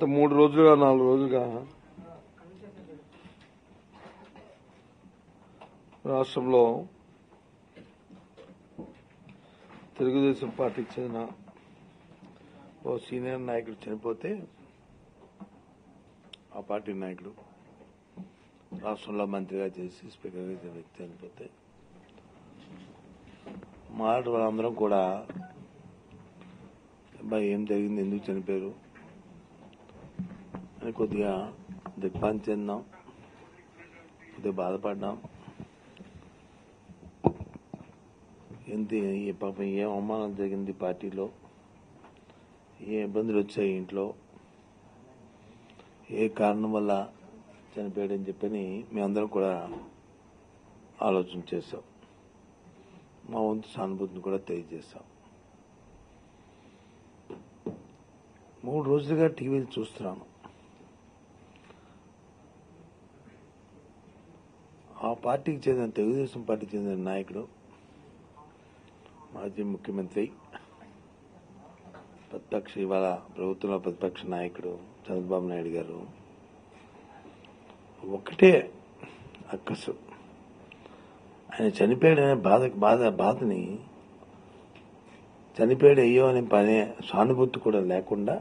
గత మూడు రోజులుగా నాలుగు రోజులుగా రాష్ట్రంలో తెలుగుదేశం పార్టీకి చెందిన ఓ సీనియర్ నాయకుడు చనిపోతే ఆ పార్టీ నాయకుడు రాష్ట్రంలో మంత్రిగా చేసి స్పీకర్గా చేసిన వ్యక్తి చనిపోతే మాట వాళ్ళందరం కూడా అబ్బాయి ఏం జరిగింది ఎందుకు చనిపోయారు అని కొద్దిగా దిగ్భ్రాంతి చెందాం కొద్దిగా బాధపడ్డాం ఎంత ఈ పాపం ఏం అవమానం జరిగింది పార్టీలో ఏ ఇబ్బందులు వచ్చాయి ఇంట్లో ఏ కారణం వల్ల చనిపోయాడని చెప్పని మేమందరం కూడా ఆలోచన చేశాం మా వంతు సానుభూతిని కూడా తెలియజేశాం మూడు రోజులుగా టీవీలు చూస్తున్నాను ఆ పార్టీకి చెందిన తెలుగుదేశం పార్టీకి చెందిన నాయకుడు మాజీ ముఖ్యమంత్రి ప్రతిపక్ష ఇవాళ ప్రభుత్వంలో ప్రతిపక్ష నాయకుడు చంద్రబాబు నాయుడు గారు ఒకటే అక్కసు ఆయన చనిపోయాడనే బాధ బాధ బాధని చనిపోయాడు అయ్యో అనే పనే సానుభూతి కూడా లేకుండా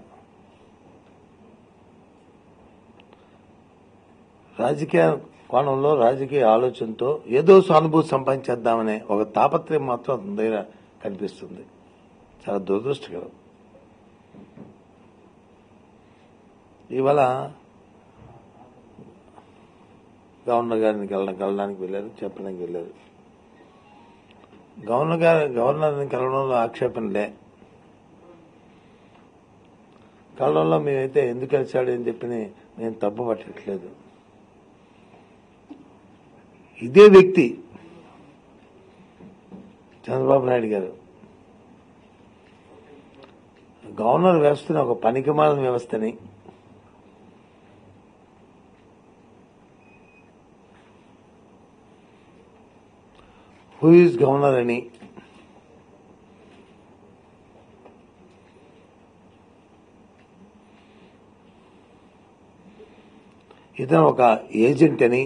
రాజకీయ కోణంలో రాజకీయ ఆలోచనతో ఏదో సానుభూతి సంపాదించేద్దామనే ఒక తాపత్రయం మాత్రం అతని దగ్గర కనిపిస్తుంది చాలా దురదృష్టకరం ఇవాళ గవర్నర్ గారిని కలడం కలడానికి వెళ్ళారు చెప్పడానికి వెళ్ళారు గవర్నర్ గారు గవర్నర్ని కలవడంలో ఆక్షేపణలే కలవడంలో మేమైతే ఎందుకు కలిశాడు అని చెప్పి నేను తప్పు పట్టట్లేదు ఇదే వ్యక్తి చంద్రబాబు నాయుడు గారు గవర్నర్ వ్యవస్థని ఒక పనికిమాలిన వ్యవస్థని హూ ఈజ్ గవర్నర్ అని ఇతను ఒక ఏజెంట్ అని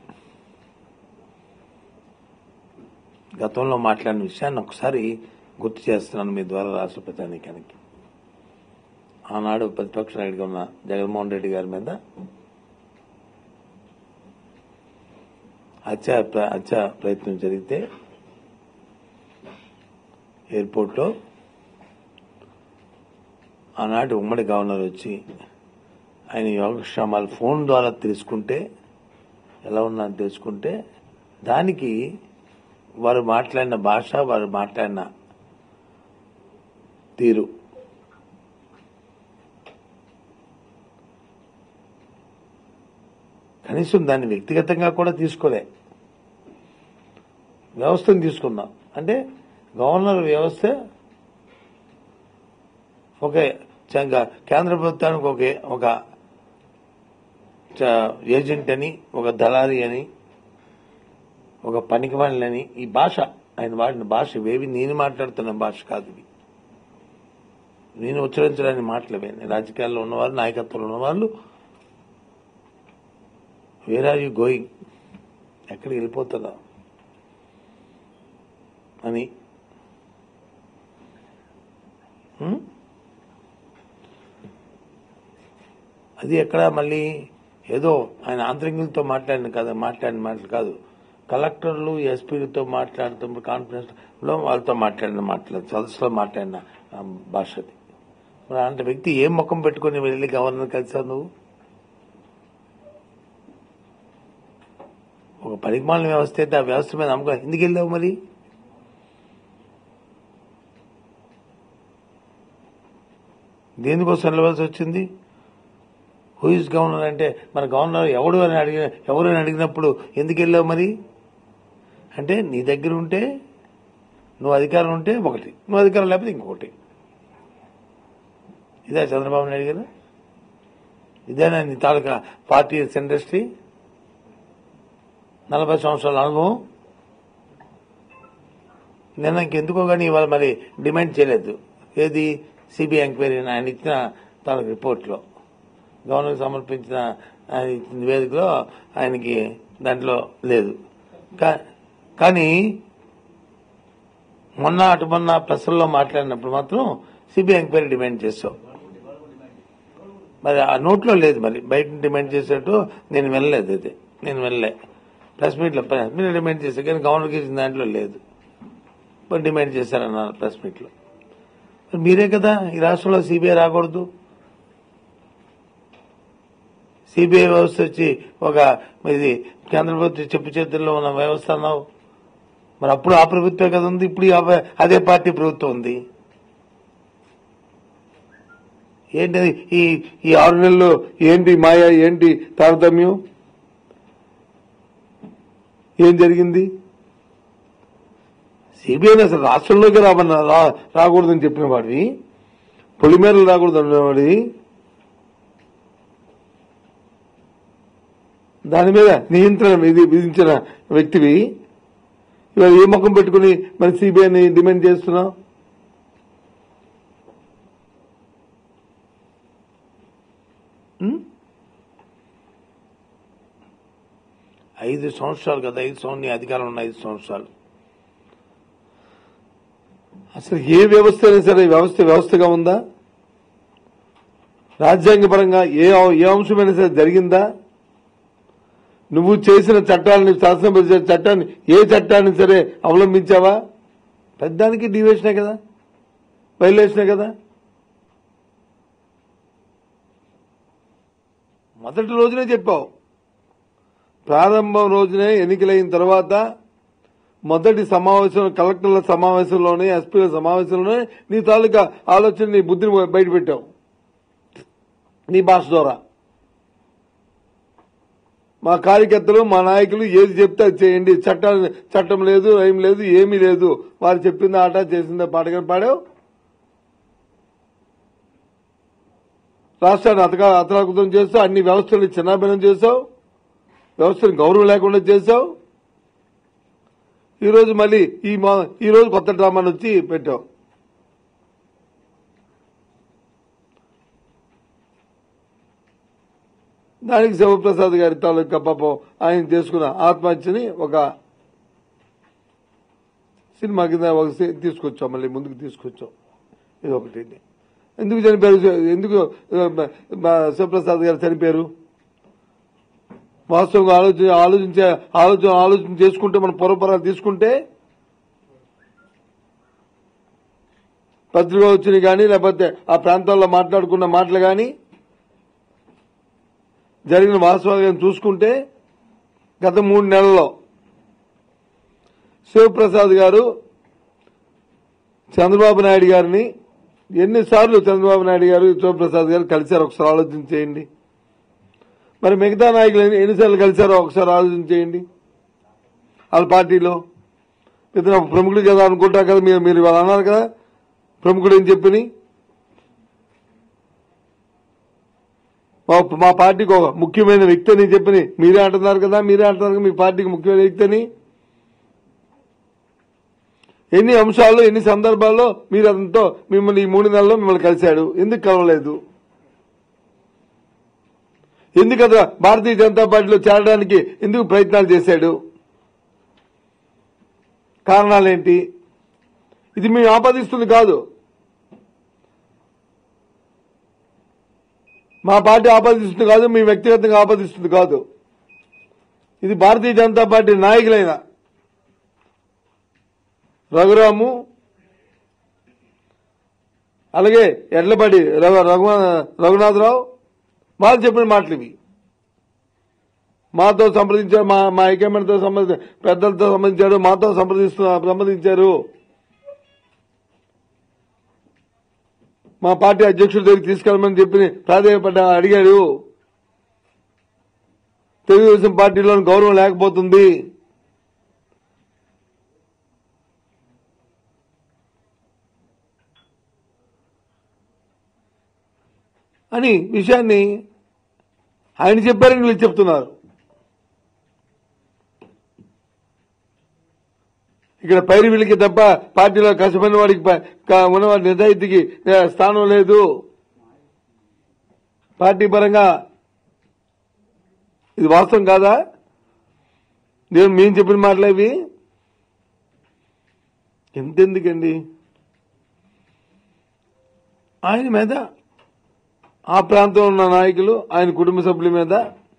గతంలో మాట్లాడిన విషయాన్ని ఒకసారి గుర్తు చేస్తున్నాను మీ ద్వారా రాష్ట్ర ప్రజానీకానికి ఆనాడు ప్రతిపక్ష నాయుడుగా ఉన్న జగన్మోహన్ రెడ్డి గారి మీద హత్య ప్ర- హత్య ప్రయత్నం జరిగితే ఎయిర్పోర్ట్లో ఆనాటి ఉమ్మడి గవర్నర్ వచ్చి ఆయన యోగక్షేమాలు ఫోన్ ద్వారా తెలుసుకుంటే ఎలా ఉన్నారని తెలుసుకుంటే దానికి వారు మాట్లాడిన భాష వారు మాట్లాడిన తీరు కనీసం దాన్ని వ్యక్తిగతంగా కూడా తీసుకోలే వ్యవస్థను తీసుకుందాం అంటే గవర్నర్ వ్యవస్థ ఒక చ- కేంద్ర ప్రభుత్వానికి ఒక ఒక చ- ఏజెంట్ అని ఒక దళారి అని ఒక పనికిమాలని ఈ భాష ఆయన వాడిన భాష ఇవేవి నేను మాట్లాడుతున్న భాష కాదు ఇవి నేను ఉచ్చరించడానికి మాటలవే రాజకీయాల్లో ఉన్నవారు నాయకత్వంలో ఉన్నవాళ్ళు వేర్ ఆర్ యూ గోయింగ్ ఎక్కడికి వెళ్ళిపోతుందా అని హ్మ్? అది ఎక్కడ మళ్ళీ ఏదో ఆయన ఆంతరింగులతో మాట్లాడిన కదా మాట్లాడిన మాటలు కాదు కలెక్టర్లు ఎస్పీలతో మాట్లాడుతున్న కాన్ఫరెన్స్ లో వాళ్ళతో మాట్లాడిన మాట్లాడు సదస్సులో మాట్లాడిన ఆ, భాష అది మరి అలాంటి వ్యక్తి ఏం ముఖం పెట్టుకుని వెళ్ళి గవర్నర్ కలిసావు నువ్వు ఒక పరిమాణ వ్యవస్థ అయితే ఆ వ్యవస్థ మీద నమ్మకం ఎందుకు వెళ్ళావు మరి దేనికోసం వెళ్ళవలసి వచ్చింది హూ ఇస్ గవర్నర్ అంటే మన గవర్నర్ ఎవడు అని అడిగిన ఎవరు అని అడిగినప్పుడు ఎందుకు వెళ్ళావు మరి అంటే నీ దగ్గర ఉంటే నువ్వు అధికారం ఉంటే ఒకటి నువ్వు అధికారం లేకపోతే ఇంకొకటి ఇదే చంద్రబాబు నాయుడు గారు ఇదేనా నీ తాలూకా పార్టీ ఇండస్ట్రీ నలభై సంవత్సరాల అనుభవం నిన్న ఇంకెందుకో కానీ ఇవాళ మరి డిమాండ్ చేయలేదు ఏది సిబిఐ ఎంక్వైరీ ఆయన ఇచ్చిన తన రిపోర్ట్లో గవర్నర్ సమర్పించిన ఆయన ఇచ్చిన నివేదికలో ఆయనకి దాంట్లో లేదు కా- కానీ మొన్న అటు మొన్న ప్రెస్లో మాట్లాడినప్పుడు మాత్రం సిబిఐ ఎంక్వైరీ డిమాండ్ చేస్తాం మరి ఆ నోట్లో లేదు మరి బయట డిమాండ్ చేసేట్టు నేను వెళ్ళలేదు అది నేను వెళ్ళలే ప్రెస్ మీట్లో ప్రెస్ మీట్ డిమాండ్ చేశాను కానీ గవర్నర్కి ఇచ్చిన దాంట్లో లేదు మరి డిమాండ్ చేశారన్నారు ప్రెస్ మీట్లో మరి మీరే కదా ఈ రాష్ట్రంలో సిబిఐ రాకూడదు సిబిఐ వ్యవస్థ వచ్చి ఒక ఇది కేంద్ర ప్రభుత్వం చెప్పు చేతుల్లో ఉన్న వ్యవస్థ అన్నావు మరి అప్పుడు ఆ ప్రభుత్వమే కదా ఉంది ఇప్పుడు ఈ అవ- అదే పార్టీ ప్రభుత్వం ఉంది ఏంటి ఈ ఈ ఆరు నెలల్లో ఏంటి మాయ ఏంటి తారతమ్యం ఏం జరిగింది సిబిఐని అసలు రాష్ట్రంలోకి రామన్న రా- రాకూడదని చెప్పిన వాడివి పొలిమేరలు రాకూడదు అన్నవాడివి దాని మీద నియంత్రణ విధి విధించిన వ్యక్తివి ఇవాళ ఏ ముఖం పెట్టుకుని మరి సిబిఐని డిమాండ్ చేస్తున్నావు ఉం? ఐదు సంవత్సరాలు కదా ఐదు సంవత్సరాలు నీ అధికారం ఉన్న ఐదు సంవత్సరాలు అసలు ఏ వ్యవస్థ అయినా సరే వ్యవస్థ వ్యవస్థగా ఉందా రాజ్యాంగపరంగా ఏ ఏ అంశమైనా సరే జరిగిందా నువ్వు చేసిన చట్టాలని శాసనసభ చేసిన చట్టాన్ని ఏ చట్టాన్ని సరే అవలంబించావా పెద్దానికి డివేషనే కదా వైలేషనే కదా మొదటి రోజునే చెప్పావు ప్రారంభం రోజునే ఎన్నికలైన తర్వాత మొదటి సమావేశం కలెక్టర్ల సమావేశంలోనే ఎస్పీల సమావేశంలోనే నీ తాలూకా ఆలోచన నీ బుద్ధిని బయటపెట్టావు నీ భాష ద్వారా మా కార్యకర్తలు మా నాయకులు ఏది చెప్తే అది చేయండి చట్టాలు చట్టం లేదు ఏం లేదు ఏమీ లేదు వారు చెప్పింది ఆట చేసిందే పాటగా పాడావు రాష్ట్రాన్ని అతగా అతలాకుతం చేస్తావు అన్ని వ్యవస్థలు చిన్నాభిన్నం చేశావు వ్యవస్థను గౌరవం లేకుండా చేశావు ఈ రోజు మళ్ళీ ఈ మా- ఈ రోజు కొత్త డ్రామాను వచ్చి పెట్టావు దానికి శివప్రసాద్ గారి తాలూకా పాపం ఆయన చేసుకున్న ఆత్మహత్యని ఒక సినిమా కింద ఒక సీ- తీసుకొచ్చాం మళ్ళీ ముందుకు తీసుకొచ్చాం ఇది ఒకటి ఎందుకు చనిపోయారు ఎందుకు ఆ, మా శివప్రసాద్ గారు చనిపోయారు వాస్తవంగా ఆలోచన ఆలోచించే ఆలోచన ఆలోచన చేసుకుంటే మన పూర్వపరాలు తీసుకుంటే పత్రిక వచ్చినాయి కానీ లేకపోతే ఆ ప్రాంతాల్లో మాట్లాడుకున్న మాటలు కానీ జరిగిన వాస్తవాలు కానీ చూసుకుంటే గత మూడు నెలల్లో శివప్రసాద్ గారు చంద్రబాబు నాయుడు గారిని ఎన్నిసార్లు చంద్రబాబు నాయుడు గారు శివప్రసాద్ గారు కలిశారు ఒకసారి ఆలోచన చేయండి మరి మిగతా నాయకులు ఎన్ని- ఎన్నిసార్లు కలిశారో ఒకసారి ఆలోచన చేయండి వాళ్ళ పార్టీలో ఇతను ఒక ప్రముఖుడు కదా అనుకుంటా కదా మీరు మీరు ఇవాళ అన్నారు కదా ప్రముఖుడు అని చెప్పని మా- మా పార్టీకి ఒక ముఖ్యమైన వ్యక్తి అని చెప్పని మీరే అంటున్నారు కదా మీరే అంటున్నారు కదా మీ పార్టీకి ముఖ్యమైన వ్యక్తి అని ఎన్ని అంశాల్లో ఎన్ని సందర్భాల్లో మీరు అతనితో మిమ్మల్ని ఈ మూడు నెలల్లో మిమ్మల్ని కలిశాడు ఎందుకు కలవలేదు ఎందుకు అతను భారతీయ జనతా పార్టీలో చేరడానికి ఎందుకు ప్రయత్నాలు చేశాడు కారణాలేంటి ఇది మేము ఆపాదిస్తుంది కాదు మా పార్టీ ఆపాదిస్తుంది కాదు మీ వ్యక్తిగతంగా ఆపాదిస్తుంది కాదు ఇది భారతీయ జనతా పార్టీ నాయకులైన రఘురాము అలాగే ఎడ్లబడి రఘు రఘు- రఘునాథరావు వాళ్ళు చెప్పిన మాటలు ఇవి మాతో సంప్రదించారు మా మా హైకమాండ్తో సంబంధించి పెద్దలతో సంబంధించారు మాతో సంప్రదిస్తు సంప్రదించారు మా పార్టీ అధ్యక్షుడి దగ్గరికి తీసుకెళ్ళమని చెప్పి ప్రాధాన్యపడ్డ అడిగాడు తెలుగుదేశం పార్టీలో గౌరవం లేకపోతుంది అని విషయాన్ని ఆయన చెప్పారని వీళ్ళు చెప్తున్నారు ఇక్కడ పైరు వీళ్ళకి తప్ప పార్టీలో కష్టపడిన వాడికి ప- క- ఉన్నవాడి నిజాయితీకి ఏ, స్థానం లేదు పార్టీ పరంగా ఇది వాస్తవం కాదా నేను మేము చెప్పిన మాటలు ఇవి ఎంతెందుకండి ఆయన మీద ఆ ప్రాంతంలో ఉన్న నాయకులు ఆయన కుటుంబ సభ్యుల మీద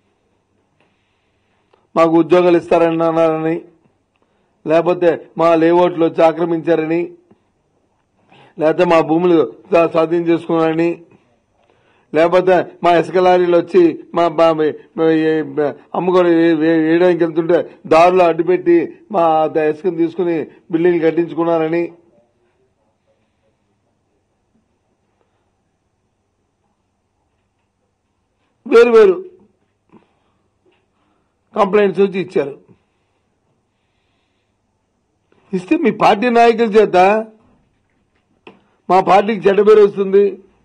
మాకు ఉద్యోగాలు ఇస్తారని అన్నారని లేకపోతే మా లేఅవుట్లు వచ్చి ఆక్రమించారని లేకపోతే మా భూములు స్వా- స్వాధీనం చేసుకున్నారని లేకపోతే మా ఇసుక లారీలు వచ్చి మా బా- మా- ఏ- బ- అమ్ముకొని ఏ- ఏ- వేయడానికి వెళ్తుంటే దారిలో అడ్డుపెట్టి మా ద- ఇసుకను తీసుకుని బిల్డింగ్లు కట్టించుకున్నారని వేరు వేరు కంప్లైంట్స్ వచ్చి ఇచ్చారు ఇస్తే మీ పార్టీ నాయకుల చేత మా పార్టీకి చెడ్డ పేరు వస్తుంది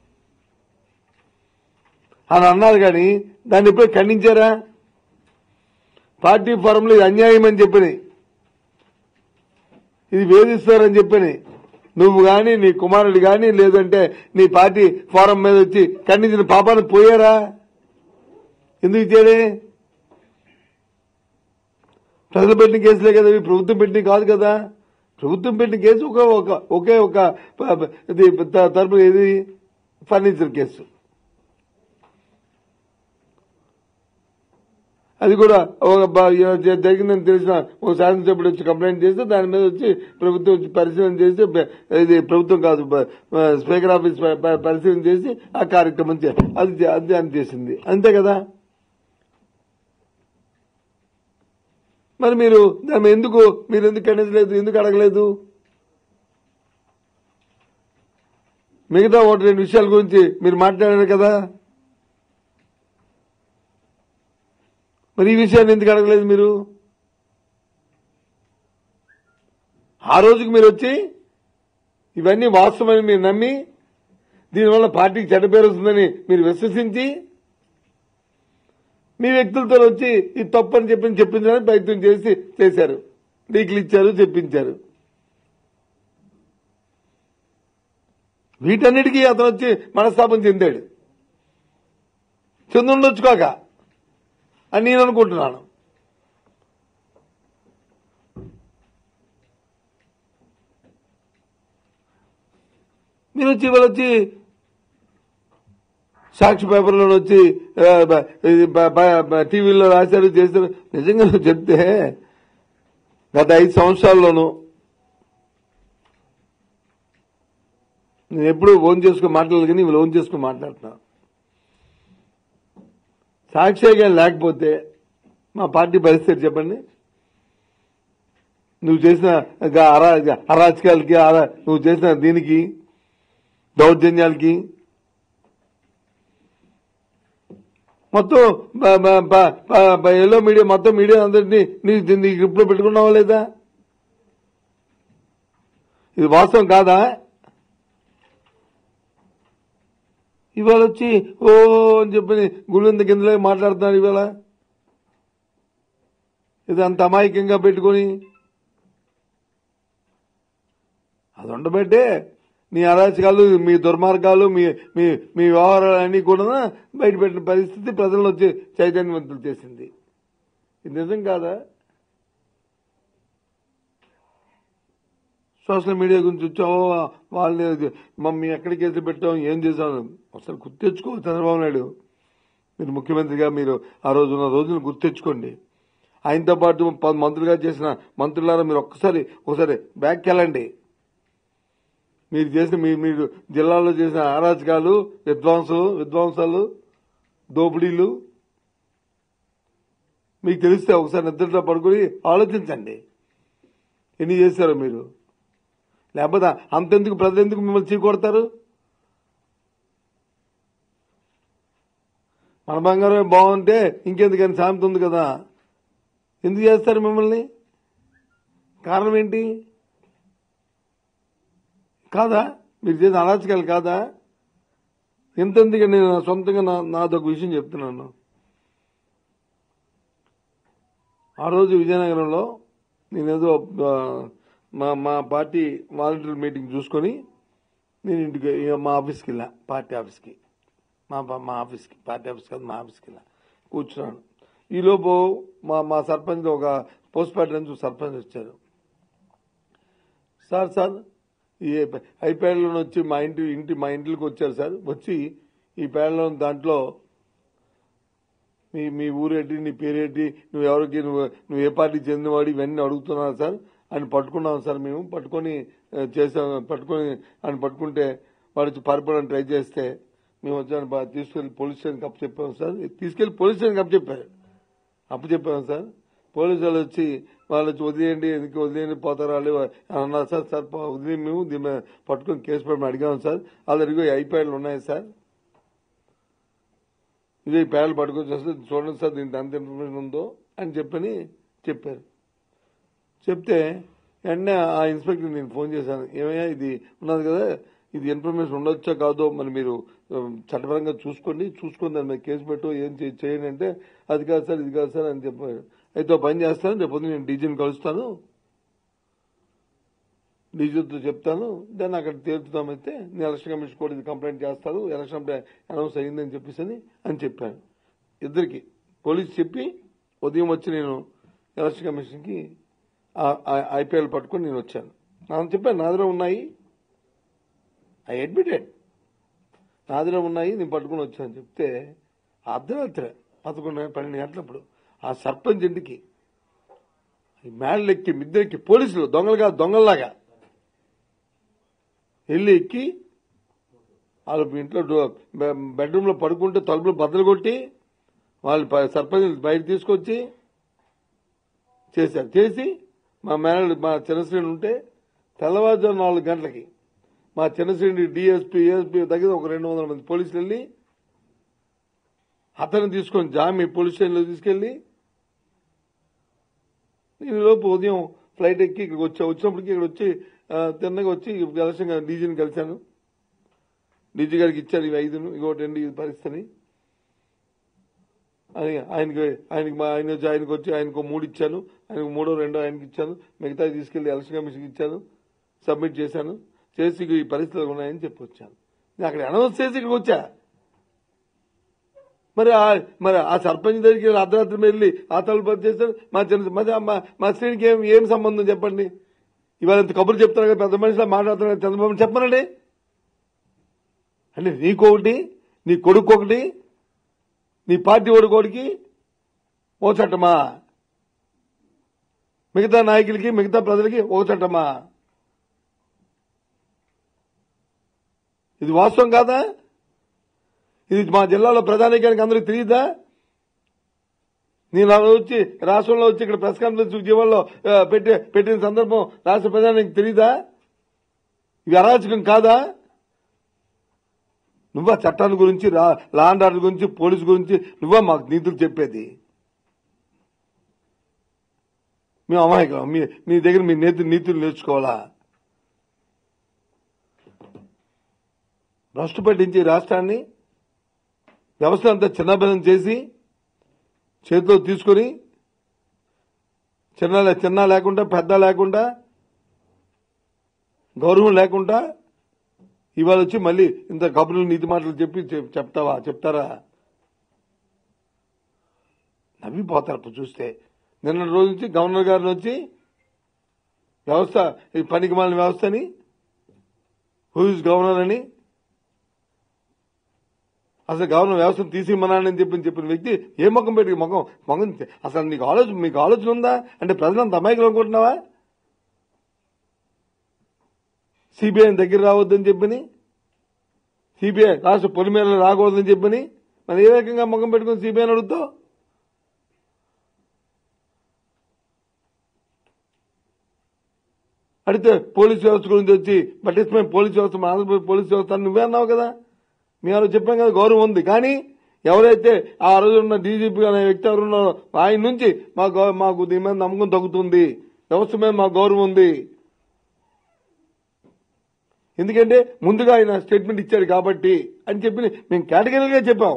అని అన్నారు కానీ దాన్ని ఎప్పుడు ఖండించారా పార్టీ ఫారంలో ఇది అన్యాయం అని చెప్పని ఇది వేధిస్తారని చెప్పని నువ్వు గాని నీ కుమారుడు గాని లేదంటే నీ పార్టీ ఫారం మీద వచ్చి ఖండించిన పాపాన్ని పోయారా ఎందుకు ఇచ్చాడే ప్రజలు పెట్టిన కేసులే కదా ఇవి ప్రభుత్వం పెట్టిన కాదు కదా ప్రభుత్వం పెట్టిన కేసు ఒక ఒక ఒకే ఒక ప- ప- ఇది త- తరపు ఇది ఫర్నిచర్ కేసు అది కూడా ఒక బ- జ- జరిగిందని తెలిసిన ఒక శాసనసభ్యుడు వచ్చి కంప్లైంట్ చేస్తే దాని మీద వచ్చి ప్రభుత్వం వచ్చి పరిశీలన చేసి బ- ఇది ప్రభుత్వం కాదు బ- బ- స్పీకర్ ఆఫీస్ ప- ప- పరిశీలన చేసి ఆ కార్యక్రమం చే- అది చే- అది అని చేసింది అంతే కదా మరి మీరు దాన్ని ఎందుకు మీరు ఎందుకు ఖండించలేదు ఎందుకు అడగలేదు మిగతా ఒకటి రెండు విషయాల గురించి మీరు మాట్లాడారు కదా మరి ఈ విషయాన్ని ఎందుకు అడగలేదు మీరు ఆ రోజుకి మీరు వచ్చి ఇవన్నీ వాస్తవమని మీరు నమ్మి దీనివల్ల పార్టీకి చెడ్డ పేరు వస్తుందని మీరు విశ్వసించి మీ వ్యక్తులతో వచ్చి ఇది తప్పని చెప్పి చెప్పించడానికి ప్రయత్నం చేసి చేశారు లీకులు ఇచ్చారు చెప్పించారు వీటన్నిటికీ అతను వచ్చి మనస్తాపం చెందాడు చెందుండొచ్చు కాక అని నేను అనుకుంటున్నాను మీరు వచ్చి ఇవాళ వచ్చి సాక్షి పేపర్లో వచ్చి ఆ, బ- ఇది బ- బ- బ- టీవీలో రాశారు చేశారు నిజంగా నువ్వు చెప్తే గత ఐదు సంవత్సరాల్లోనూ నేను ఎప్పుడు ఓన్ చేసుకుని మాట్లాడలేదు కానీ ఇవి ఓన్ చేసుకుని మాట్లాడుతున్నా సాక్షిగా లేకపోతే మా పార్టీ పరిస్థితి చెప్పండి నువ్వు చేసిన గా- అరా- గా- అరాచకాలకి అరా- నువ్వు చేసిన దీనికి దౌర్జన్యాలకి మొత్తం బ- బ- బ- బ- బ- ఎల్లో మీడియా మొత్తం మీడియా అందరినీ నీ నీ గ్రిప్ లో పెట్టుకున్నావా లేదా ఇది వాస్తవం కాదా ఇవాళ వచ్చి ఓ అని చెప్పి గుళ్ళంత కిందలే మాట్లాడుతున్నారు ఇవాళ ఇది అంత అమాయకంగా పెట్టుకొని అది ఉండబట్టే నీ అరాచకాలు మీ దుర్మార్గాలు మీ మీ మీ వ్యవహారాలు అన్ని కూడా బయట పెట్టిన పరిస్థితి ప్రజలను వచ్చి చైతన్యవంతులు చేసింది ఇది నిజం కాదా సోషల్ మీడియా గురించి వచ్చాము వాళ్ళని మమ్మీ ఎక్కడికి కేసులు పెట్టాం ఏం చేశాం అసలు గుర్తెచ్చుకో చంద్రబాబు నాయుడు మీరు ముఖ్యమంత్రిగా మీరు ఆ రోజున్న రోజులు గుర్తెచ్చుకోండి ఆయనతో పాటు ప- మంత్రులుగా చేసిన మంత్రులారా మీరు ఒక్కసారి ఒకసారి బ్యాక్ వెళ్ళండి మీరు చేసిన మీ మీరు జిల్లాలో చేసిన అరాచకాలు విధ్వంసులు విధ్వంసాలు దోపిడీలు మీకు తెలిస్తే ఒకసారి నిద్రలో పడుకొని ఆలోచించండి ఎన్ని చేశారో మీరు లేకపోతే అంతెందుకు ప్రజలు ఎందుకు మిమ్మల్ని చీకొడతారు మన బంగారం బాగుంటే ఇంకెందుకని సామెత ఉంది కదా ఎందుకు చేస్తారు మిమ్మల్ని కారణం ఏంటి కాదా మీరు చేసిన అరాచకాలు కాదా ఎంతెందుకు నేను నా సొంతంగా నా నాదొక విషయం చెప్తున్నాను ఆ రోజు విజయనగరంలో నేనేదో ఆ, మా మా పార్టీ వాలంటీర్ మీటింగ్ చూసుకొని నేను ఇంటికి ఇక మా ఆఫీస్కి వెళ్ళా పార్టీ ఆఫీస్కి మా మా ఆఫీస్కి పార్టీ ఆఫీస్ కాదు మా ఆఫీస్కి ఇలా కూర్చున్నాను ఈలోపు మా మా సర్పంచ్ ఒక పోస్ట్ పార్టీ నుంచి సర్పంచ్ వచ్చారు సార్ సార్ ఈ ఐప్యాడ్లో వచ్చి మా ఇంటి ఇంటి మా ఇంట్లోకి వచ్చారు సార్ వచ్చి ఈ ప్యాడ్లో దాంట్లో మీ మీ ఊరేంటి నీ పేరేంటి నువ్వు ఎవరికి నువ్వు నువ్వు ఏ పార్టీకి చెందినవాడు ఇవన్నీ అడుగుతున్నావు సార్ ఆయన పట్టుకున్నాం సార్ మేము పట్టుకొని ఆ, చేసాం పట్టుకొని ఆయన పట్టుకుంటే వాడు వచ్చి పారిపోవడానికి ట్రై చేస్తే మేము వచ్చాను బా- తీసుకెళ్లి పోలీస్ స్టేషన్కి అప్పు చెప్పాము సార్ తీసుకెళ్లి పోలీస్ స్టేషన్కి అప్పు చెప్పారు అప్పు చెప్పాము సార్ పోలీసు వాళ్ళు వచ్చి వాళ్ళు వచ్చి వదిలేయండి ఎందుకు వదిలేయండి పోతారా వాళ్ళు అని అన్నారు సార్ సార్ పో- వదిలే మేము దీని మీద పట్టుకొని కేసు పెట్టమని అడిగాము సార్ ఆల్రెడీ ఐప్యాడ్లు ఉన్నాయి సార్ ఇదే ఈ ప్యాడ్లు పట్టుకొని వస్తే చూడండి సార్ దీంట్లో ఎంత ఇన్ఫర్మేషన్ ఉందో అని చెప్పని చెప్పారు చెప్తే వెంటనే ఆ ఇన్స్పెక్టర్ నేను ఫోన్ చేశాను ఏమయ్యా ఇది ఉన్నది కదా ఇది ఇన్ఫర్మేషన్ ఉండొచ్చా కాదో మరి మీరు ఆ, చట్టపరంగా చూసుకోండి చూసుకొని దాని మీద కేసు పెట్టు ఏం చే- చేయండి అంటే అది కాదు సార్ ఇది కాదు సార్ అని చెప్పారు అయితే ఓ పని చేస్తాను రేపు పొద్దున్న నేను డీజీని కలుస్తాను డీజీతో చెప్తాను దాన్ని అక్కడ తేల్చుదామైతే నేను ఎలక్షన్ కమిషన్ కూడా ఇది కంప్లైంట్ చేస్తాను ఎలక్షన్ అప్పుడే అనౌన్స్ అయ్యిందని చెప్పేసి అని అని చెప్పాను ఇద్దరికి పోలీస్ చెప్పి ఉదయం వచ్చి నేను ఎలక్షన్ కమిషన్కి ఐపీఎల్ పట్టుకొని నేను వచ్చాను నాకు చెప్పాను నా దగ్గర ఉన్నాయి ఐ అడ్మిటెడ్ నా దగ్గర ఉన్నాయి నేను పట్టుకొని వచ్చాను చెప్తే అర్ధరాత్రి పదకొండు పన్నెండు గంటలప్పుడు ఆ సర్పంచ్ ఇంటికి ఈ మేడలు ఎక్కి మిద్దె ఎక్కి పోలీసులు దొంగలుగా దొంగల్లాగా వెళ్ళి ఎక్కి వాళ్ళ ఇంట్లో బెడ్రూమ్ లో పడుకుంటే తలుపులు బద్దలు కొట్టి వాళ్ళు ప- సర్పంచ్ బయట తీసుకొచ్చి చేశారు చేసి మా మేనల్ మా చిన్నశ్రేణి ఉంటే తెల్లవారుజాము నాలుగు గంటలకి మా చిన్నశ్రేణి డిఎస్పీ ఏఎస్పీ దగ్గర ఒక రెండు వందల మంది పోలీసులు వెళ్ళి అతను తీసుకొని జామి పోలీస్ స్టేషన్లో తీసుకెళ్లి నేను లోపు ఉదయం ఫ్లైట్ ఎక్కి ఇక్కడికి వచ్చా వచ్చినప్పటికి ఇక్కడ వచ్చి ఆ, తిన్నగా వచ్చి ఎలక్షన్ డీజీని కలిశాను డీజీ గారికి ఇచ్చారు ఇవి ఐదును ఇంకోటి రెండు ఇది పరిస్థితిని అని ఆయనకి ఆయనకి మా ఆయన వచ్చి ఆయనకు వచ్చి ఆయనకు మూడు ఇచ్చాను ఆయనకు మూడో రెండో ఆయనకి ఇచ్చాను మిగతా తీసుకెళ్లి ఎలక్షన్ కమిషన్కి ఇచ్చాను సబ్మిట్ చేశాను చేసి ఇగో ఈ పరిస్థితులు ఉన్నాయని చెప్పి వచ్చాను నేను అక్కడ అనౌన్స్ చేసి ఇక్కడికి వచ్చా మరి ఆ- మరి ఆ సర్పంచ్ దగ్గరికి వెళ్ళి అర్ధరాత్రి వెళ్ళి ఆ తలుపు బంద్ చేస్తారు మా చిన్న మరి ఆ మా- మా శ్రేణికి ఏం ఏం సంబంధం చెప్పండి ఇవాళ ఇంత కబుర్లు చెప్తారు కదా పెద్ద మనిషిలా మాట్లాడుతున్నారు కదా చంద్రబాబు చెప్పనండి అంటే నీకొకటి నీ కొడుకు ఒకటి నీ పార్టీ ఓడుకోడికి ఓ చట్టమా మిగతా నాయకులకి మిగతా ప్రజలకి ఓ చట్టమా ఇది వాస్తవం కాదా ఇది మా జిల్లాలో ప్రధానికానికి అందరికి తెలియదా నేను ఆ రోజు వచ్చి రాష్ట్రంలో వచ్చి ఇక్కడ ప్రెస్ కాన్ఫరెన్స్ జీవోల్లో ఆ, పెట్టి పెట్టిన సందర్భం రాష్ట్ర ప్రధానికి తెలియదా ఇవి అరాచకం కాదా నువ్వా చట్టాల గురించి రా- లా అండ్ ఆర్డర్ గురించి పోలీస్ గురించి నువ్వా మాకు నీతులు చెప్పేది మేము అమాయకం మీ మీ దగ్గర మీ నేత నీతులు నేర్చుకోవాలా భ్రష్టు పట్టించి ఈ రాష్ట్రాన్ని వ్యవస్థ అంతా చిన్నభిన్నం చేసి చేతిలో తీసుకొని చిన్న చిన్న లేకుండా పెద్ద లేకుండా గౌరవం లేకుండా ఇవాళ వచ్చి మళ్ళీ ఇంత కబుర్లు నీతి మాటలు చెప్పి చెప్- చెప్తావా చెప్తారా నవ్విపోతారు అప్పుడు చూస్తే నిన్న రోజు నుంచి గవర్నర్ గారిని వచ్చి వ్యవస్థ ఈ పనికి మాలిన వ్యవస్థని హూ ఇస్ గవర్నర్ అని అసలు గవర్నర్ వ్యవస్థను తీసిమన్నానని చెప్పి చెప్పిన వ్యక్తి ఏ ముఖం పెట్టి ముఖం ముఖం అసలు నీకు ఆలోచన మీకు ఆలోచన ఉందా అంటే ప్రజలంత అమాయకులు అనుకుంటున్నావా సిబిఐ దగ్గర రావద్దని చెప్పని సిబిఐ రాష్ట్ర పొలిమేరలో రాకూడదని చెప్పని మరి ఏ రకంగా ముఖం పెట్టుకుని సిబిఐని అడుగుతావు అడిగితే పోలీస్ వ్యవస్థ గురించి వచ్చి పట్టించమైన పోలీస్ వ్యవస్థ మన ఆంధ్రప్రదేశ్ పోలీస్ వ్యవస్థ అని నువ్వే అన్నావు కదా మీ ఆ రోజు చెప్పాం కదా గౌరవం ఉంది కానీ ఎవరైతే ఆ రోజు ఉన్న డీజీపీ అనే వ్యక్తి ఎవరు ఉన్నారో ఆయన నుంచి మా గౌ- మాకు దీని మీద నమ్మకం తగ్గుతుంది వ్యవస్థ మీద మాకు గౌరవం ఉంది ఎందుకంటే ముందుగా ఆయన స్టేట్మెంట్ ఇచ్చారు కాబట్టి అని చెప్పి మేము కేటగిరీగా చెప్పాం